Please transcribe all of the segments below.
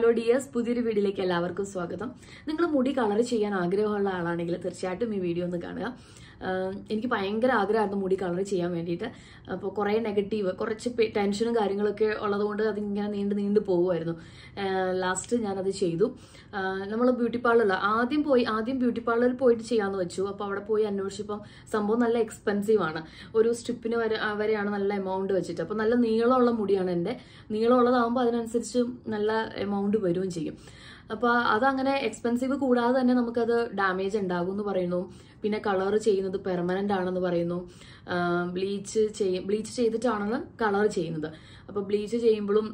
hello dears പുതിയൊരു വീഡിയോയിലേക്ക് എല്ലാവർക്കും സ്വാഗതം നിങ്ങൾ മുടി കളർ ചെയ്യാൻ ആഗ്രഹമുള്ള ആളാണെങ്കിൽ തീർച്ചയായിട്ടും ഈ വീഡിയോ ഒന്ന് കാണുക ആഹ് എനിക്ക് ഭയങ്കര ആഗ്രഹമായിരുന്നു മുടി കളർ ചെയ്യാൻ വേണ്ടിയിട്ട് അപ്പോൾ കുറേ നെഗറ്റീവ് കുറച്ച് പെ- ടെൻഷനും കാര്യങ്ങളൊക്കെ ഉള്ളതുകൊണ്ട് അതിങ്ങനെ നീണ്ട് നീണ്ട് പോകുമായിരുന്നു ലാസ്റ്റ് ഞാനത് ചെയ്തു നമ്മൾ ബ്യൂട്ടി പാർലറിൽ ആദ്യം പോയി ആദ്യം ബ്യൂട്ടി പാർലറിൽ പോയിട്ട് ചെയ്യാമെന്ന് വെച്ചു അപ്പോൾ അവിടെ പോയി അന്വേഷിച്ചപ്പം സംഭവം നല്ല എക്സ്പെൻസീവ് ആണ് ഒരു സ്ട്രിപ്പിന് വരെ ആ, വരെയാണ് നല്ല എമൗണ്ട് വെച്ചിട്ട് അപ്പോൾ നല്ല നീളമുള്ള മുടിയാണ് എൻ്റെ നീളമുള്ളതാകുമ്പോൾ അതിനനുസരിച്ച് നല്ല എമൗണ്ട് വരികയും ചെയ്യും അപ്പോൾ അതങ്ങനെ എക്സ്പെൻസീവ് കൂടാതെ തന്നെ നമുക്കത് ഡാമേജ് ഉണ്ടാകും എന്ന് പറയുന്നു പിന്നെ കളർ ചെയ്യുന്നത് പെർമനന്റ് ആണെന്ന് പറയുന്നു ബ്ലീച്ച് ചെയ്യും ബ്ലീച്ച് ചെയ്തിട്ടാണ് കളർ ചെയ്യുന്നത് അപ്പോൾ ബ്ലീച്ച് ചെയ്യുമ്പോഴും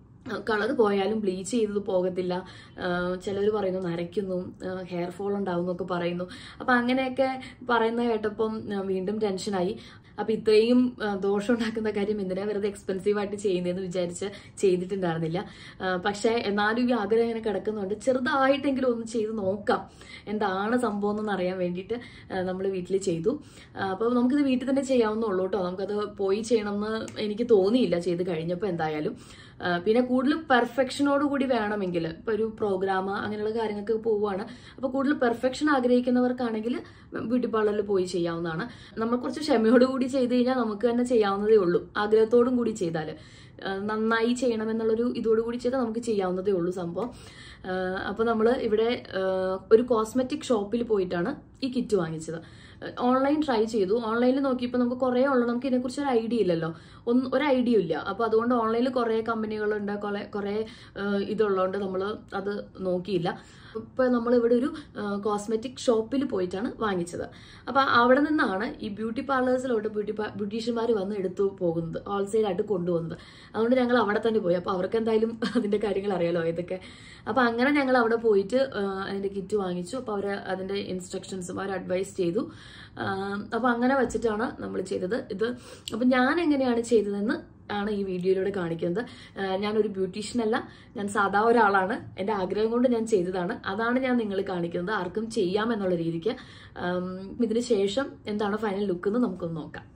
കളർ പോയാലും ബ്ലീച്ച് ചെയ്തത് പോകത്തില്ല ചിലർ പറയുന്നു നരയ്ക്കുന്നു ഹെയർ ഫോൾ ഉണ്ടാവും എന്നൊക്കെ പറയുന്നു അപ്പം അങ്ങനെയൊക്കെ പറയുന്ന കേട്ടപ്പം ആ, വീണ്ടും ടെൻഷനായി അപ്പം ഇത്രയും ആ, ദോഷം ഉണ്ടാക്കുന്ന കാര്യം എന്തിനാ വെറുതെ എക്സ്പെൻസീവ് ആയിട്ട് ചെയ്യുന്നതെന്ന് വിചാരിച്ച് ചെയ്തിട്ടുണ്ടായിരുന്നില്ല ആ, പക്ഷേ എന്നാലും ഈ ആഗ്രഹം ഇങ്ങനെ കിടക്കുന്നുണ്ട് ചെറുതായിട്ടെങ്കിലും ഒന്ന് ചെയ്ത് നോക്കാം എന്താണ് സംഭവം എന്ന് അറിയാൻ വേണ്ടിയിട്ട് നമ്മൾ വീട്ടിൽ ചെയ്തു അപ്പോൾ നമുക്കിത് വീട്ടിൽ തന്നെ ചെയ്യാവുന്നുള്ളൂ കേട്ടോ നമുക്കത് പോയി ചെയ്യണമെന്ന് എനിക്ക് തോന്നിയില്ല ചെയ്ത് കഴിഞ്ഞപ്പോൾ എന്തായാലും ആ, പിന്നെ കൂടുതൽ പെർഫെക്ഷനോട് കൂടി വേണമെങ്കിൽ ഇപ്പോൾ ഒരു പ്രോഗ്രാം അങ്ങനെയുള്ള കാര്യങ്ങൾക്ക് പോവുകയാണ് അപ്പോൾ കൂടുതൽ പെർഫെക്ഷൻ ആഗ്രഹിക്കുന്നവർക്കാണെങ്കിൽ ബ്യൂട്ടി പാർലറിൽ പോയി ചെയ്യാവുന്നതാണ് നമ്മൾ കുറച്ച് ക്ഷമയോട് കൂടി ചെയ്ത് കഴിഞ്ഞാൽ നമുക്ക് തന്നെ ചെയ്യാവുന്നതേ ഉള്ളൂ ആഗ്രഹത്തോടും കൂടി ചെയ്താൽ നന്നായി ചെയ്യണമെന്നുള്ളൊരു ഇതോടുകൂടി ചെയ്താൽ നമുക്ക് ചെയ്യാവുന്നതേ ഉള്ളൂ സംഭവം അപ്പോൾ നമ്മൾ ഇവിടെ ആ, ഒരു കോസ്മെറ്റിക് ഷോപ്പിൽ പോയിട്ടാണ് ഈ കിറ്റ് വാങ്ങിച്ചത് ഓൺലൈൻ ട്രൈ ചെയ്തു ഓൺലൈനിൽ നോക്കിയപ്പോൾ നമുക്ക് കുറേ ഉള്ളു നമുക്ക് ഇതിനെക്കുറിച്ച് ഒരു ഐഡിയ ഇല്ലല്ലോ ഒന്നും ഒരു ഐഡിയ ഇല്ല അപ്പോൾ അതുകൊണ്ട് ഓൺലൈനിൽ കുറേ കമ്പനികളുണ്ട് കുറേ കുറേ ആ, ഇതുള്ളതുകൊണ്ട് നമ്മൾ അത് നോക്കിയില്ല ഇപ്പോൾ നമ്മൾ ഇവിടെ ഒരു കോസ്മെറ്റിക് ഷോപ്പിൽ പോയിട്ടാണ് വാങ്ങിച്ചത് അപ്പോൾ അവിടെ നിന്നാണ് ഈ ബ്യൂട്ടി പാർലേഴ്സിലോട്ട് ബ്യൂട്ടി ബ്യൂട്ടീഷ്യന്മാർ വന്ന് എടുത്തു പോകുന്നത് ഹോൾസെയിലായിട്ട് കൊണ്ടുപോകുന്നത് അതുകൊണ്ട് ഞങ്ങൾ അവിടെ തന്നെ പോയി അപ്പോൾ അവർക്ക് എന്തായാലും അതിൻ്റെ കാര്യങ്ങൾ അറിയാലോ ഇതൊക്കെ അപ്പോൾ അങ്ങനെ ഞങ്ങൾ അവിടെ പോയിട്ട് ആ, അതിൻ്റെ കിറ്റ് വാങ്ങിച്ചു അപ്പോൾ അവർ അതിൻ്റെ ഇൻസ്ട്രക്ഷൻസും അവർ അഡ്വൈസ് ചെയ്തു അപ്പോൾ അങ്ങനെ വെച്ചിട്ടാണ് നമ്മൾ ചെയ്തത് ഇത് അപ്പം ഞാൻ എങ്ങനെയാണ് ചെയ്തതെന്ന് ആണ് ഈ വീഡിയോയിലൂടെ കാണിക്കുന്നത് ആ, ഞാനൊരു ബ്യൂട്ടീഷ്യൻ അല്ല ഞാൻ സാധാ ഒരാളാണ് എൻ്റെ ആഗ്രഹം കൊണ്ട് ഞാൻ ചെയ്തതാണ് അതാണ് ഞാൻ നിങ്ങൾ കാണിക്കുന്നത് ആർക്കും ചെയ്യാം എന്നുള്ള രീതിക്ക് ആം, ഇതിന് ശേഷം എന്താണ് ഫൈനൽ ലുക്ക് എന്ന് നമുക്കൊന്ന് നോക്കാം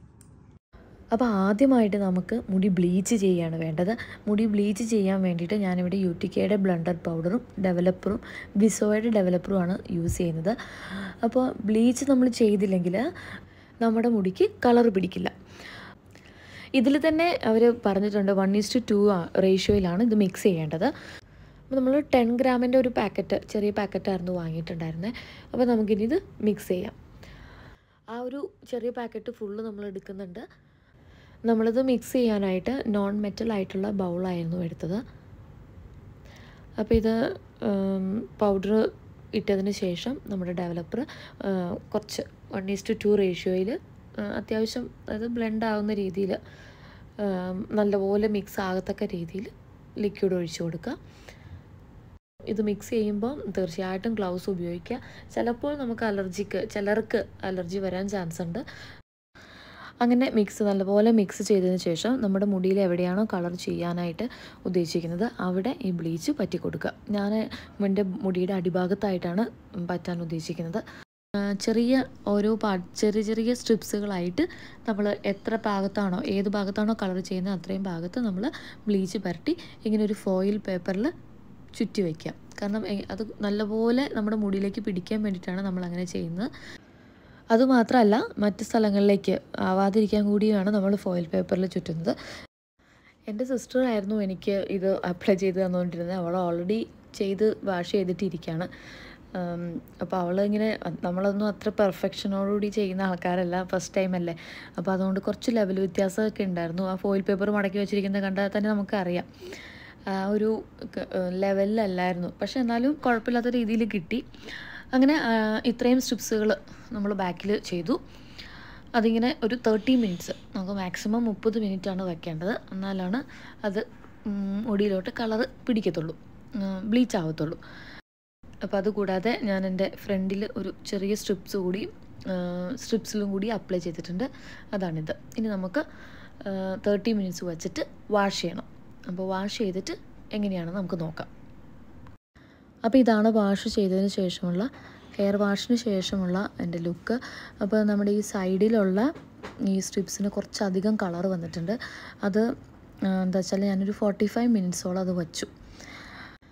അപ്പോൾ ആദ്യമായിട്ട് നമുക്ക് മുടി ബ്ലീച്ച് ചെയ്യാണ് വേണ്ടത് മുടി ബ്ലീച്ച് ചെയ്യാൻ വേണ്ടിയിട്ട് ഞാനിവിടെ യു ടി കെയുടെ ബ്ലണ്ടർ പൗഡറും ഡെവലപ്പറും ബിസോയുടെ ഡെവലപ്പറുമാണ് യൂസ് ചെയ്യുന്നത് അപ്പോൾ ബ്ലീച്ച് നമ്മൾ ചെയ്തില്ലെങ്കിൽ നമ്മുടെ മുടിക്ക് കളർ പിടിക്കില്ല ഇതിൽ തന്നെ അവർ പറഞ്ഞിട്ടുണ്ട് വൺ ഈസ് ടു ടു റേഷ്യോയിലാണ് ഇത് മിക്സ് ചെയ്യേണ്ടത് അപ്പോൾ നമ്മൾ ടെൻ ഗ്രാമിൻ്റെ ഒരു പാക്കറ്റ് ചെറിയ പാക്കറ്റായിരുന്നു വാങ്ങിയിട്ടുണ്ടായിരുന്നത് അപ്പോൾ നമുക്കിനി ഇത് മിക്സ് ചെയ്യാം ആ ഒരു ചെറിയ പാക്കറ്റ് ഫുള്ള് നമ്മൾ എടുക്കുന്നുണ്ട് നമ്മളിത് മിക്സ് ചെയ്യാനായിട്ട് നോൺ മെറ്റൽ ആയിട്ടുള്ള ബൗളായിരുന്നു എടുത്തത് അപ്പോൾ ഇത് പൗഡർ ഇട്ടതിന് ശേഷം നമ്മുടെ ഡെവലപ്പർ കുറച്ച് വൺ ഈസ് ടു ടു റേഷ്യോയിൽ അത്യാവശ്യം അത് ബ്ലെൻഡ് ആവുന്ന രീതിയിൽ നല്ലപോലെ മിക്സ് ആകത്തക്ക രീതിയിൽ ലിക്വിഡ് ഒഴിച്ചു കൊടുക്കുക ഇത് മിക്സ് ചെയ്യുമ്പോൾ തീർച്ചയായിട്ടും ഗ്ലൗസ് ഉപയോഗിക്കുക ചിലപ്പോൾ നമുക്ക് അലർജിക്ക് ചിലർക്ക് അലർജി വരാൻ ചാൻസ് ഉണ്ട് അങ്ങനെ മിക്സ് നല്ലപോലെ മിക്സ് ചെയ്തതിന് ശേഷം നമ്മുടെ മുടിയിൽ എവിടെയാണോ കളർ ചെയ്യാനായിട്ട് ഉദ്ദേശിക്കുന്നത് അവിടെ ഈ ബ്ലീച്ച് പറ്റി കൊടുക്കുക ഞാൻ എൻ്റെ മുടിയുടെ അടിഭാഗത്തായിട്ടാണ് പറ്റാൻ ഉദ്ദേശിക്കുന്നത് ആ, ചെറിയ ഓരോ പാ ചെറിയ ചെറിയ സ്ട്രിപ്സുകളായിട്ട് നമ്മൾ എത്ര ഭാഗത്താണോ ഏത് ഭാഗത്താണോ കളർ ചെയ്യുന്നത് അത്രയും ഭാഗത്ത് നമ്മൾ ബ്ലീച്ച് പുരട്ടി ഇങ്ങനെ ഒരു ഫോയിൽ പേപ്പറിൽ ചുറ്റി വയ്ക്കുക കാരണം എ- അത് നല്ലപോലെ നമ്മുടെ മുടിയിലേക്ക് പിടിക്കാൻ വേണ്ടിയിട്ടാണ് നമ്മൾ അങ്ങനെ ചെയ്യുന്നത് അതുമാത്രമല്ല മറ്റ് സ്ഥലങ്ങളിലേക്ക് ആവാതിരിക്കാൻ കൂടിയാണ് നമ്മൾ ഫോയിൽ പേപ്പറിൽ ചുറ്റുന്നത് എൻ്റെ സിസ്റ്റർ ആയിരുന്നു എനിക്ക് ഇത് അപ്ലൈ ചെയ്ത് തന്നുകൊണ്ടിരുന്നത് അവൾ ഓൾറെഡി ചെയ്ത് വാഷ് ചെയ്തിട്ടിരിക്കുകയാണ് അപ്പോൾ അവൾ ഇങ്ങനെ നമ്മളൊന്നും അത്ര പെർഫെക്ഷനോടുകൂടി ചെയ്യുന്ന ആൾക്കാരല്ല ഫസ്റ്റ് ടൈം അല്ലേ അപ്പോൾ അതുകൊണ്ട് കുറച്ച് ലെവൽ വ്യത്യാസമൊക്കെ ഉണ്ടായിരുന്നു ആ ഫോയിൽ പേപ്പർ മടക്കി വെച്ചിരിക്കുന്നത് കണ്ടാൽ തന്നെ നമുക്കറിയാം ആ ഒരു ക- ലെവലിലല്ലായിരുന്നു പക്ഷെ എന്നാലും കുഴപ്പമില്ലാത്ത രീതിയിൽ കിട്ടി അങ്ങനെ ആ, ഇത്രയും സ്ട്രിപ്സുകൾ നമ്മൾ ബാക്കിൽ ചെയ്തു അതിങ്ങനെ ഒരു തേർട്ടി മിനിറ്റ്സ് നമുക്ക് മാക്സിമം മുപ്പത് മിനിറ്റാണ് വെക്കേണ്ടത് എന്നാലാണ് അത് ഉം, മുടിയിലോട്ട് കളറ് പിടിക്കത്തുള്ളൂ ബ്ലീച്ച് ആവത്തുള്ളൂ അപ്പോൾ അതുകൂടാതെ ഞാൻ എൻ്റെ ഫ്രണ്ടിൽ ഒരു ചെറിയ സ്ട്രിപ്സ് കൂടി സ്ട്രിപ്സിലും കൂടി അപ്ലൈ ചെയ്തിട്ടുണ്ട് അതാണിത് ഇനി നമുക്ക് തേർട്ടി മിനിറ്റ്സ് വച്ചിട്ട് വാഷ് ചെയ്യണം അപ്പോൾ വാഷ് ചെയ്തിട്ട് എങ്ങനെയാണെന്ന് നമുക്ക് നോക്കാം അപ്പോൾ ഇതാണ് വാഷ് ചെയ്തതിന് ശേഷമുള്ള ഹെയർ വാഷിന് ശേഷമുള്ള എൻ്റെ ലുക്ക് അപ്പോൾ നമ്മുടെ ഈ സൈഡിലുള്ള ഈ സ്ട്രിപ്സിന് കുറച്ചധികം കളർ വന്നിട്ടുണ്ട് അത് ആ, എന്താ വെച്ചാൽ ഞാനൊരു ഫോർട്ടി ഫൈവ് മിനിറ്റ്സോളം അത് വച്ചു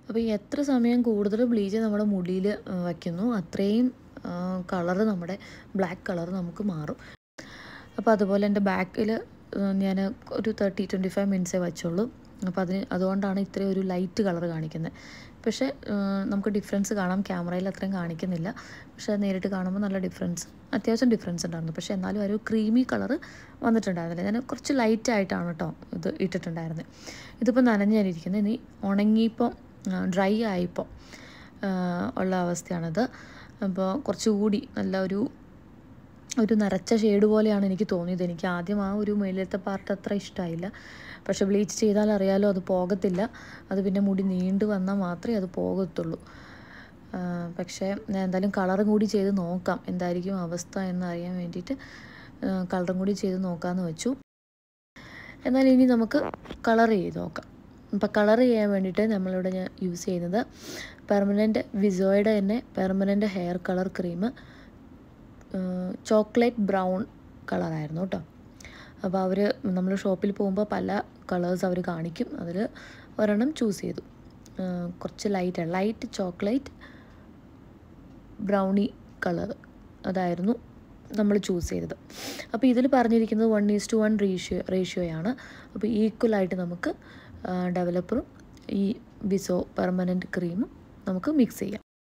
അപ്പോൾ ഈ എത്ര സമയം കൂടുതൽ ബ്ലീച്ച് നമ്മുടെ മുടിയിൽ വയ്ക്കുന്നു അത്രയും കളറ് നമ്മുടെ ബ്ലാക്ക് കളർ നമുക്ക് മാറും അപ്പോൾ അതുപോലെ എൻ്റെ ബാക്കിൽ ഞാൻ ഒരു തേർട്ടി ട്വൻറ്റി ഫൈവ് മിനിറ്റ്സേ വെച്ചുള്ളൂ അപ്പോൾ അതിന് അതുകൊണ്ടാണ് ഇത്രയും ഒരു ലൈറ്റ് കളർ കാണിക്കുന്നത് പക്ഷേ ആ, നമുക്ക് ഡിഫറൻസ് കാണാം ക്യാമറയിൽ അത്രയും കാണിക്കുന്നില്ല പക്ഷേ അത് നേരിട്ട് കാണുമ്പോൾ നല്ല ഡിഫറൻസ് അത്യാവശ്യം ഡിഫറൻസ് ഉണ്ടായിരുന്നു പക്ഷേ എന്നാലും ഒരു ക്രീമി കളർ വന്നിട്ടുണ്ടായിരുന്നില്ല ഞാൻ കുറച്ച് ലൈറ്റ് ആയിട്ടാണ് കേട്ടോ ഇത് ഇട്ടിട്ടുണ്ടായിരുന്നത് ഇതിപ്പോൾ നനഞ്ഞായിരിക്കുന്നത് ഇനി ഉണങ്ങിയപ്പോൾ ഡ്രൈ ആയപ്പോൾ ആ, ഉള്ള അവസ്ഥയാണിത് അപ്പോൾ കുറച്ചുകൂടി നല്ല ഒരു ഒരു നരച്ച ഷെയ്ഡ് പോലെയാണ് എനിക്ക് തോന്നിയത് എനിക്ക് ആദ്യം ആ ഒരു മേലത്തെ പാർട്ട് അത്ര ഇഷ്ടമായില്ല പക്ഷെ ബ്ലീച്ച് ചെയ്താൽ അറിയാലോ അത് പോകത്തില്ല അത് പിന്നെ മുടി നീണ്ടു വന്നാൽ മാത്രമേ അത് പോകത്തുള്ളൂ ആ, പക്ഷേ ഞാൻ എന്തായാലും കളറും കൂടി ചെയ്ത് നോക്കാം എന്തായിരിക്കും അവസ്ഥ എന്ന് അറിയാൻ വേണ്ടിയിട്ട് കളറും കൂടി ചെയ്ത് നോക്കാമെന്ന് വെച്ചു എന്നാൽ ഇനി നമുക്ക് കളർ ചെയ്ത് നോക്കാം അപ്പോൾ കളർ ചെയ്യാൻ വേണ്ടിയിട്ട് നമ്മളിവിടെ ഞാൻ യൂസ് ചെയ്യുന്നത് പെർമനൻറ്റ് വിസോയുടെ തന്നെ permanent hair colour cream chocolate brown കളറായിരുന്നു കേട്ടോ അപ്പോൾ അവർ നമ്മൾ ഷോപ്പിൽ പോകുമ്പോൾ പല കളേഴ്സ് അവർ കാണിക്കും അതിൽ ഒരെണ്ണം ചൂസ് ചെയ്തു ആ, കുറച്ച് light light chocolate brownie colour അതായിരുന്നു നമ്മൾ ചൂസ് ചെയ്തത് അപ്പോൾ ഇതിൽ പറഞ്ഞിരിക്കുന്നത് one is two one ratio റേഷ്യോയാണ് അപ്പോൾ ഈക്വലായിട്ട് നമുക്ക് ഡെവലപ്പറും ഈ ബിസോ പെർമനൻറ്റ് ക്രീമും നമുക്ക് മിക്സ് ചെയ്യാം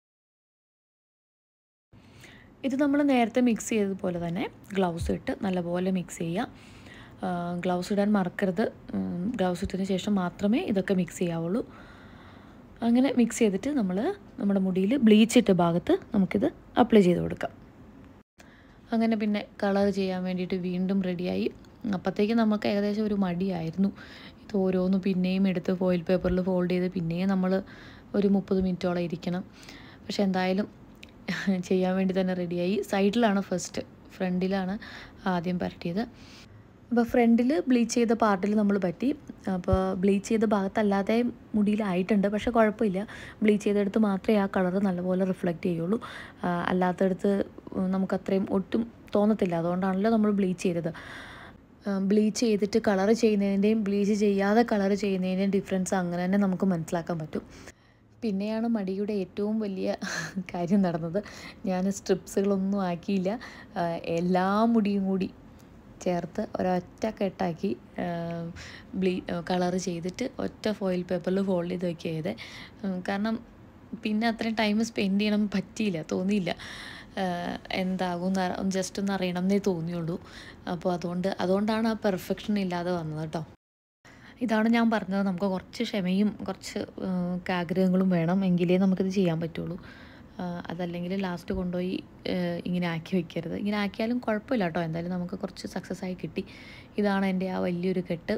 ഇത് നമ്മൾ നേരത്തെ മിക്സ് ചെയ്തതുപോലെ തന്നെ ഗ്ലൗസ് ഇട്ട് നല്ലപോലെ മിക്സ് ചെയ്യുക ഗ്ലൗസ് ഇടാൻ മറക്കരുത് ഗ്ലൗസ് ഇട്ടതിന് ശേഷം മാത്രമേ ഇതൊക്കെ മിക്സ് ചെയ്യാവുള്ളൂ അങ്ങനെ മിക്സ് ചെയ്തിട്ട് നമ്മൾ നമ്മുടെ മുടിയിൽ ബ്ലീച്ച് ഇട്ട ഭാഗത്ത് നമുക്കിത് അപ്ലൈ ചെയ്ത് കൊടുക്കാം അങ്ങനെ പിന്നെ കളർ ചെയ്യാൻ വേണ്ടിയിട്ട് വീണ്ടും റെഡിയായി അപ്പോഴത്തേക്ക് നമുക്ക് ഏകദേശം ഒരു മടിയായിരുന്നു ഇത് ഓരോന്ന് പിന്നെയും എടുത്ത് ഫോയിൽ പേപ്പറിൽ ഫോൾഡ് ചെയ്ത് പിന്നെയും നമ്മൾ ഒരു മുപ്പത് മിനിറ്റോളം ഇരിക്കണം പക്ഷെ എന്തായാലും ചെയ്യാൻ വേണ്ടി തന്നെ റെഡിയായി സൈഡിലാണ് ഫസ്റ്റ് ഫ്രണ്ടിലാണ് ആദ്യം പരട്ടിയത് അപ്പോൾ ഫ്രണ്ടിൽ ബ്ലീച്ച് ചെയ്ത പാർട്ടിൽ നമ്മൾ പറ്റി അപ്പോൾ ബ്ലീച്ച് ചെയ്ത ഭാഗത്തല്ലാതെ മുടിയിലായിട്ടുണ്ട് പക്ഷെ കുഴപ്പമില്ല ബ്ലീച്ച് ചെയ്തെടുത്ത് മാത്രമേ ആ കളർ നല്ലപോലെ റിഫ്ലക്റ്റ് ചെയ്യുള്ളൂ ആ, അല്ലാത്തടത്ത് നമുക്ക് അത്രയും ഒട്ടും തോന്നത്തില്ല അതുകൊണ്ടാണല്ലോ നമ്മൾ ബ്ലീച്ച് ചെയ്തത് ബ്ലീച്ച് ചെയ്തിട്ട് കളർ ചെയ്യുന്നതിൻ്റെയും ബ്ലീച്ച് ചെയ്യാതെ കളർ ചെയ്യുന്നതിൻ്റെയും ഡിഫറൻസ് അങ്ങനെ തന്നെ നമുക്ക് മനസ്സിലാക്കാൻ പറ്റും പിന്നെയാണ് മടിയുടെ ഏറ്റവും വലിയ കാര്യം നടന്നത് ഞാൻ സ്ട്രിപ്സുകളൊന്നും ആക്കിയില്ല ആ, എല്ലാ മുടിയും കൂടി ചേർത്ത് ഒരൊറ്റ കെട്ടാക്കി ബ്ലീ കളർ ചെയ്തിട്ട് ഒറ്റ ഫോയിൽ പേപ്പറിൽ ഫോൾഡ് ചെയ്ത് വയ്ക്കുക ചെയ്തേ ഉം, കാരണം പിന്നെ അത്രയും ടൈം സ്പെൻഡ് ചെയ്യണം പറ്റിയില്ല തോന്നിയില്ല ആഹ് എന്താകും ജസ്റ്റ് ഒന്ന് അറിയണം എന്നേ തോന്നിയുള്ളൂ അപ്പോൾ അതുകൊണ്ട് അതുകൊണ്ടാണ് ആ പെർഫെക്ഷൻ ഇല്ലാതെ വന്നത് കേട്ടോ ഇതാണ് ഞാൻ പറഞ്ഞത് നമുക്ക് കുറച്ച് ക്ഷമയും കുറച്ച് ആഹ് ആഗ്രഹങ്ങളും വേണം എങ്കിലേ നമുക്കിത് ചെയ്യാൻ പറ്റുള്ളൂ ആഹ് അതല്ലെങ്കിൽ ലാസ്റ്റ് കൊണ്ടുപോയി ആഹ് ഇങ്ങനെ ആക്കി വെക്കരുത് ഇങ്ങനെ ആക്കിയാലും കുഴപ്പമില്ല കേട്ടോ എന്തായാലും നമുക്ക് കുറച്ച് സക്സസ് ആയി കിട്ടി ഇതാണ് എൻ്റെ ആ വലിയൊരു കെട്ട്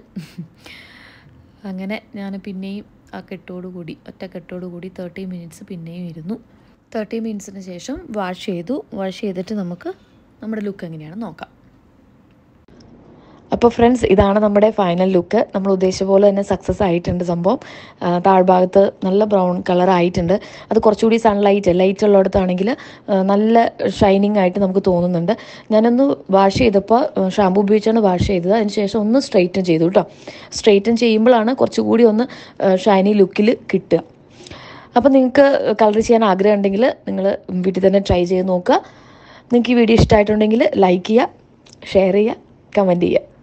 അങ്ങനെ ഞാൻ പിന്നെയും ആ കെട്ടോടുകൂടി ഒറ്റ കെട്ടോടുകൂടി തേർട്ടി മിനിറ്റ്സ് പിന്നെയും ഇരുന്നു തേർട്ടി മിനിറ്റ്സിന് ശേഷം വാഷ് ചെയ്തു വാഷ് ചെയ്തിട്ട് നമുക്ക് നമ്മുടെ ലുക്ക് എങ്ങനെയാണ് നോക്കാം അപ്പോൾ ഫ്രണ്ട്സ് ഇതാണ് നമ്മുടെ ഫൈനൽ ലുക്ക് നമ്മൾ ഉദ്ദേശിച്ച പോലെ തന്നെ സക്സസ് ആയിട്ടുണ്ട് സംഭവം ആ, താഴ്ഭാഗത്ത് നല്ല ബ്രൗൺ കളർ ആയിട്ടുണ്ട് അത് കുറച്ചുകൂടി സൺലൈറ്റ് ലൈറ്റ് ഉള്ളിടത്താണെങ്കിൽ ആ, നല്ല ഷൈനിങ് ആയിട്ട് നമുക്ക് തോന്നുന്നുണ്ട് ഞാനൊന്ന് വാഷ് ചെയ്തപ്പോൾ ഷാമ്പു ഉപയോഗിച്ചാണ് വാഷ് ചെയ്തത് അതിന് ശേഷം ഒന്ന് സ്ട്രെയിറ്റൻ ചെയ്തു കേട്ടോ സ്ട്രെയിറ്റൻ ചെയ്യുമ്പോഴാണ് കുറച്ചുകൂടി ഒന്ന് ഷൈനി ലുക്കിൽ കിട്ടുക അപ്പോൾ നിങ്ങൾക്ക് കളർ ചെയ്യാൻ ആഗ്രഹം ഉണ്ടെങ്കിൽ നിങ്ങൾ വീട്ടിൽ തന്നെ ട്രൈ ചെയ്ത് നോക്കുക നിങ്ങൾക്ക് ഈ വീഡിയോ ഇഷ്ടമായിട്ടുണ്ടെങ്കിൽ ലൈക്ക് ചെയ്യുക ഷെയർ ചെയ്യുക കമൻറ്റ് ചെയ്യുക